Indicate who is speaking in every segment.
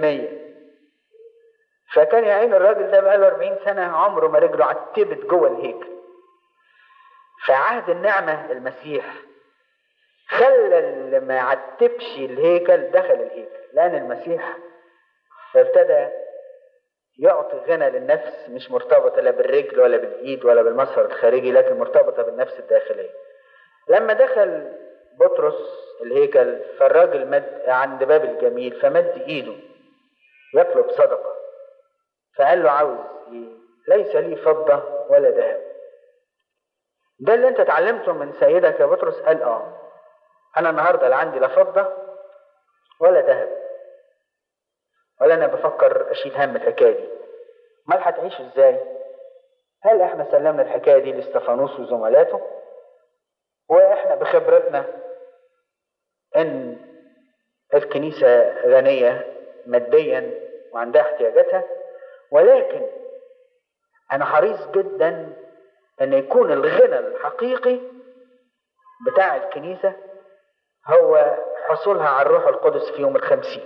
Speaker 1: غنية فكان يا عين الراجل ده بقاله 40 سنة عمره ما رجله عتبت جوه الهيكل فعهد النعمة المسيح خلى اللي ما عتبش الهيكل دخل الهيكل لأن المسيح ابتدى يعطي غنى للنفس مش مرتبطة لا بالرجل ولا بالإيد ولا بالمظهر الخارجي لكن مرتبطة بالنفس الداخلية لما دخل بطرس الهيكل فالراجل مد عند باب الجميل فمد ايده يطلب صدقة فقال له عاوز ايه ليس لي فضة ولا ذهب ده اللي انت اتعلمته من سيدك يا بطرس قال اه انا النهارده لا عندي لا فضة ولا ذهب ولا انا بفكر اشيل هم الحكايه دي امال هتعيش ازاي هل احنا سلمنا الحكايه دي لاستفانوس وزملاته واحنا بخبرتنا ان الكنيسه غنيه ماديا وعندها احتياجاتها ولكن انا حريص جدا ان يكون الغنى الحقيقي بتاع الكنيسه هو حصولها على الروح القدس في يوم الخمسين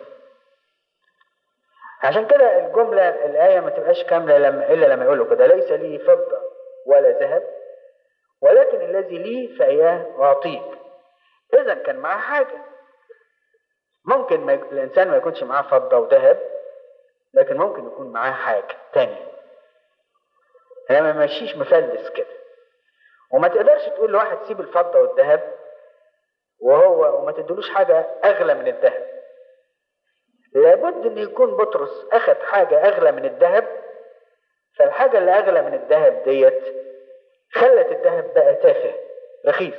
Speaker 1: عشان كده الجملة الآية ما تبقاش كاملة لما إلا لما يقولوا كده ليس لي فضة ولا ذهب ولكن الذي لي فإياه أعطيك إذا كان معاه حاجة ممكن ما يك... الإنسان ما يكونش معاه فضة وذهب لكن ممكن يكون معاه حاجة تانية أنا ما ماشيش مفلس كده وما تقدرش تقول لواحد سيب الفضة والذهب وهو وما تدلوش حاجة أغلى من الذهب لابد ان يكون بطرس اخذ حاجة اغلى من الذهب فالحاجة اللي اغلى من الذهب ديت خلت الذهب بقى تافه رخيص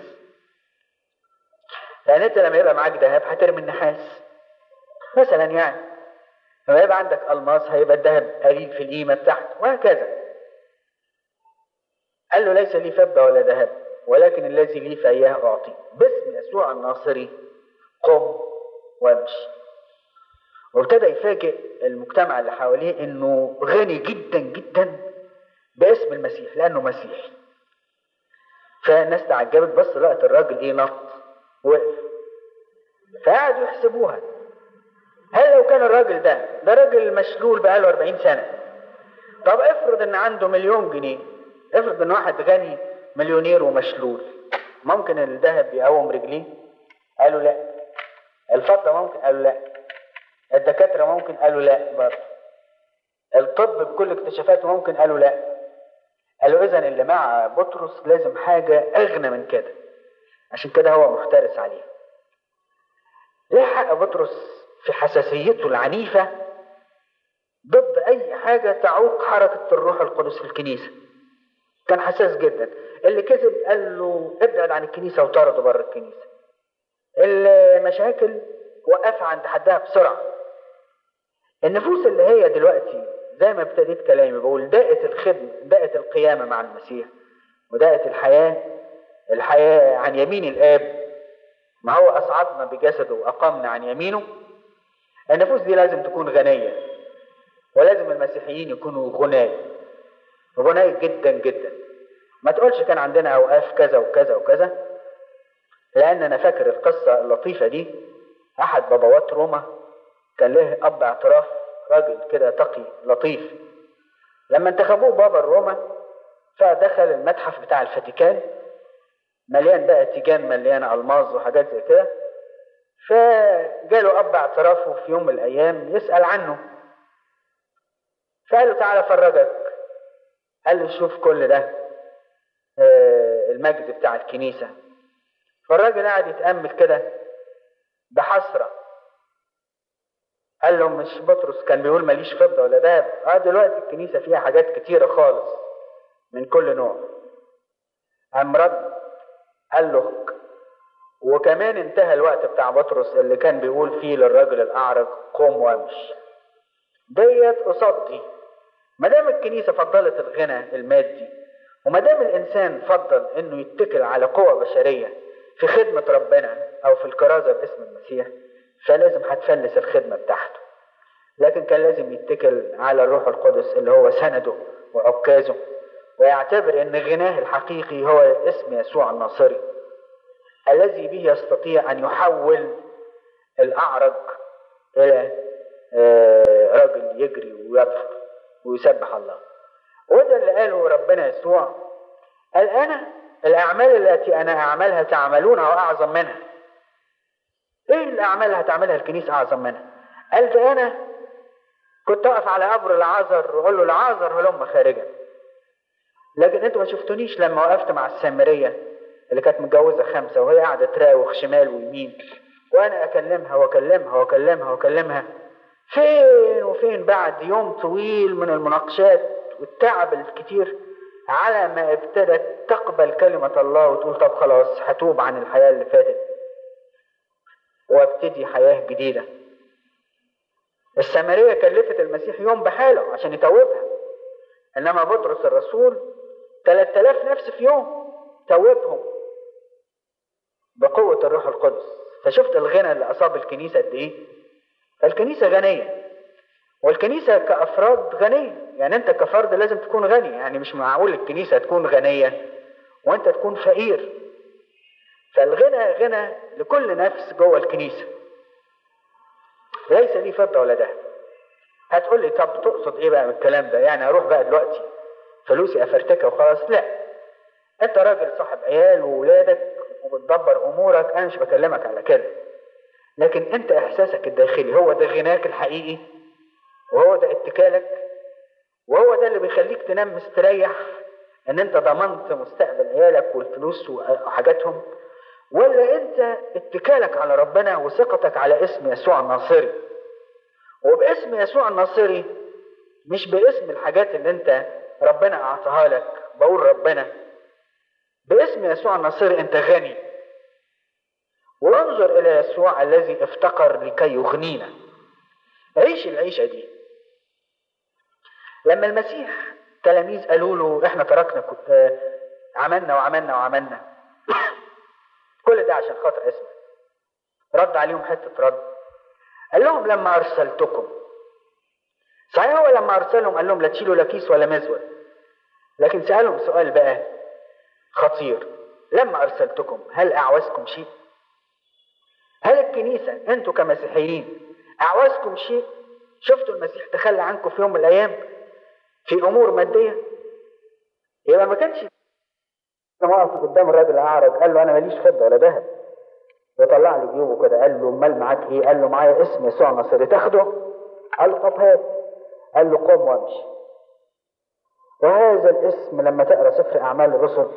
Speaker 1: لان انت لما يبقى معاك ذهب هترمي النحاس مثلا يعني لما يبقى عندك الماس هيبقى الذهب قليل في القيمة بتاعته وهكذا قال له ليس لي فضة ولا ذهب ولكن الذي لي فإياه أعطي باسم يسوع الناصري قم وامشي وابتدى يفاجئ المجتمع اللي حواليه انه غني جدا جدا باسم المسيح لانه مسيحي فالناس تعجبت بس لقت الراجل ايه نط وقف فقعدوا يحسبوها هل لو كان الراجل ده ده راجل مشلول بقاله 40 سنه طب افرض ان عنده مليون جنيه افرض ان واحد غني مليونير ومشلول ممكن الذهب يقوم رجليه قالوا لا الفضه ممكن قالوا لا الدكاترة ممكن قالوا لا برضه الطب بكل اكتشافاته ممكن قالوا لا قالوا إذا اللي مع بطرس لازم حاجة أغنى من كده عشان كده هو محترس عليها ليه حق بطرس في حساسيته العنيفة ضد أي حاجة تعوق حركة الروح القدس في الكنيسة كان حساس جدا اللي كذب قال له ابعد عن الكنيسة وطرده بره الكنيسة المشاكل وقفها عند حدها بسرعة النفوس اللي هي دلوقتي زي ما ابتديت كلامي بقول دقت الخدمة دقت القيامة مع المسيح ودقت الحياة الحياة عن يمين الآب ما هو أصعدنا بجسده وأقامنا عن يمينه النفوس دي لازم تكون غنية ولازم المسيحيين يكونوا غناية غناية جدا جدا ما تقولش كان عندنا أوقاف كذا وكذا وكذا لأن أنا فاكر القصة اللطيفة دي أحد بابوات روما كان له أب اعتراف راجل كده تقي لطيف لما انتخبوه بابا الروما فدخل المتحف بتاع الفاتيكان مليان بقى تيجان مليانة ألماظ وحاجات زي كده فجاله أب اعترافه في يوم من الأيام يسأل عنه فقال له تعالى فرجك قال له شوف كل ده المجد بتاع الكنيسة فالراجل قاعد يتأمل كده بحسرة قال له مش بطرس كان بيقول ماليش فضة ولا دهب اه دلوقتي الكنيسة فيها حاجات كتيرة خالص من كل نوع قام رد قال له وكمان انتهى الوقت بتاع بطرس اللي كان بيقول فيه للراجل الأعرج قوم وامشي ديت قصاد دي ما دام الكنيسة فضلت الغنى المادي وما دام الإنسان فضل إنه يتكل على قوة بشرية في خدمة ربنا أو في الكرازة باسم المسيح فلازم هتفلس الخدمة بتاعته لكن كان لازم يتكل على الروح القدس اللي هو سنده وعكازه ويعتبر ان غناه الحقيقي هو اسم يسوع الناصري الذي به يستطيع ان يحول الاعرج الى يجري ويطفق ويسبح الله وده اللي قاله ربنا يسوع قال انا الاعمال التي انا اعملها تعملونها واعظم منها ايه الاعمال اللي هتعملها الكنيسه اعظم منها قال ده انا كنت اقف على قبر العازر واقول له العازر هلم خارجا لكن انتوا ما شفتونيش لما وقفت مع السامريه اللي كانت متجوزه خمسه وهي قاعده تراوغ شمال ويمين وانا اكلمها واكلمها واكلمها واكلمها فين وفين بعد يوم طويل من المناقشات والتعب الكتير على ما ابتدت تقبل كلمة الله وتقول طب خلاص هتوب عن الحياة اللي فاتت وابتدي حياة جديدة السامرية كلفت المسيح يوم بحاله عشان يتوبها انما بطرس الرسول 3000 نفس في يوم توبهم بقوة الروح القدس فشفت الغنى اللي أصاب الكنيسة قد إيه؟ الكنيسة غنية والكنيسة كأفراد غنية يعني أنت كفرد لازم تكون غني يعني مش معقول الكنيسة تكون غنية وأنت تكون فقير فالغنى غنى لكل نفس جوه الكنيسة ليس لي فضة ولا ذهب هتقول لي طب تقصد ايه بقى من الكلام ده يعني اروح بقى دلوقتي فلوسي افرتكها وخلاص لا انت راجل صاحب عيال وولادك وبتدبر امورك انا مش بكلمك على كده لكن انت احساسك الداخلي هو ده غناك الحقيقي وهو ده اتكالك وهو ده اللي بيخليك تنام مستريح ان انت ضمنت مستقبل عيالك والفلوس وحاجاتهم ولا انت اتكالك على ربنا وثقتك على اسم يسوع الناصري وباسم يسوع الناصري مش باسم الحاجات اللي انت ربنا اعطاها لك بقول ربنا باسم يسوع الناصري انت غني وانظر الى يسوع الذي افتقر لكي يغنينا عيش العيشه دي لما المسيح تلاميذ قالوا له احنا تركنا عملنا وعملنا وعملنا كل ده عشان خاطر اسمك رد عليهم حته رد قال لهم لما ارسلتكم صحيح هو لما ارسلهم قال لهم لا تشيلوا لا كيس ولا مزود لكن سالهم سؤال بقى خطير لما ارسلتكم هل اعوزكم شيء هل الكنيسه انتوا كمسيحيين اعوزكم شيء شفتوا المسيح تخلى عنكم في يوم من الايام في امور ماديه يبقى ما كانش لما وقف قدام الراجل الاعرج قال له انا ماليش فضه ولا ذهب وطلع لي جيوبه كده قال له امال معاك ايه؟ قال له معايا اسم يسوع الناصري تاخده؟ قال له طب هات قال له قم وامشي وهذا الاسم لما تقرا سفر اعمال الرسل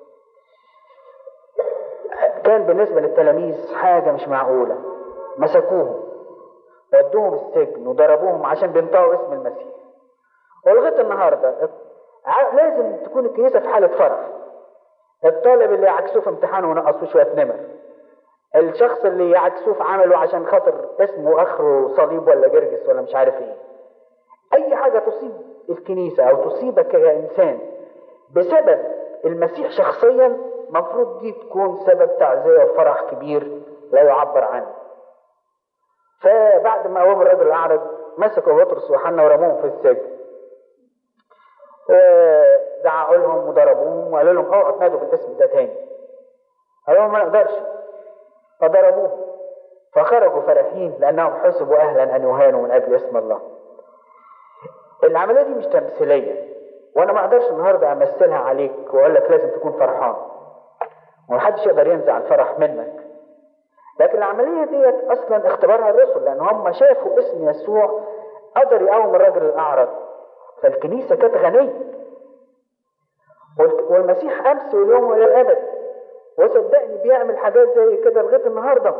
Speaker 1: كان بالنسبه للتلاميذ حاجه مش معقوله مسكوهم ودوهم السجن وضربوهم عشان بينطقوا اسم المسيح ولغايه النهارده لازم تكون الكنيسه في حاله فرح الطالب اللي يعكسوه في امتحانه ونقصوه شويه نمر الشخص اللي يعكسوه في عمله عشان خاطر اسمه اخره صليب ولا جرجس ولا مش عارف ايه اي حاجه تصيب الكنيسه او تصيبك كانسان بسبب المسيح شخصيا مفروض دي تكون سبب تعزيه وفرح كبير لا يعبر عنه فبعد ما قوم الرجل الاعرج مسكوا بطرس وحنا ورموهم في السجن دعوا لهم وضربوهم وقالوا لهم اوعوا تنادوا بالاسم ده تاني قالوا لهم ما نقدرش فضربوه فخرجوا فرحين لانهم حسبوا اهلا ان يهانوا من اجل اسم الله العمليه دي مش تمثيليه وانا ما اقدرش النهارده امثلها عليك واقول لك لازم تكون فرحان ومحدش يقدر ينزع الفرح منك لكن العمليه ديت اصلا اختبارها الرسل لان هم شافوا اسم يسوع قدر يقوم الراجل الاعرج فالكنيسه كانت غنيه والمسيح امس واليوم والى الابد وصدقني بيعمل حاجات زي كده لغايه النهارده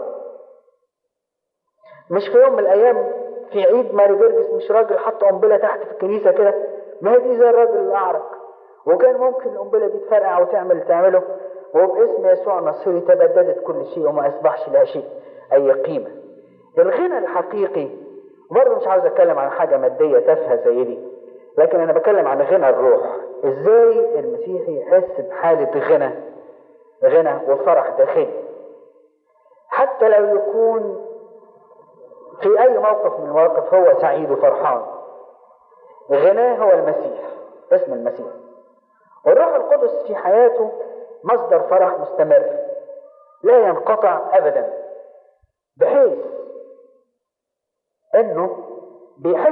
Speaker 1: مش في يوم من الايام في عيد ماري جرجس مش راجل حط قنبله تحت في الكنيسه كده ما هي دي زي الراجل الاعرج وكان ممكن القنبله دي تفرقع وتعمل تعمله وباسم يسوع النصيري تبددت كل شيء وما اصبحش لها شيء اي قيمه الغنى الحقيقي برضه مش عاوز اتكلم عن حاجه ماديه تافهه زي دي لكن انا بتكلم عن غنى الروح ازاي المسيحي يحس بحاله غنى غنى وفرح داخلي حتى لو يكون في اي موقف من المواقف هو سعيد وفرحان غناه هو المسيح اسم المسيح والروح القدس في حياته مصدر فرح مستمر لا ينقطع ابدا بحيث انه بيحس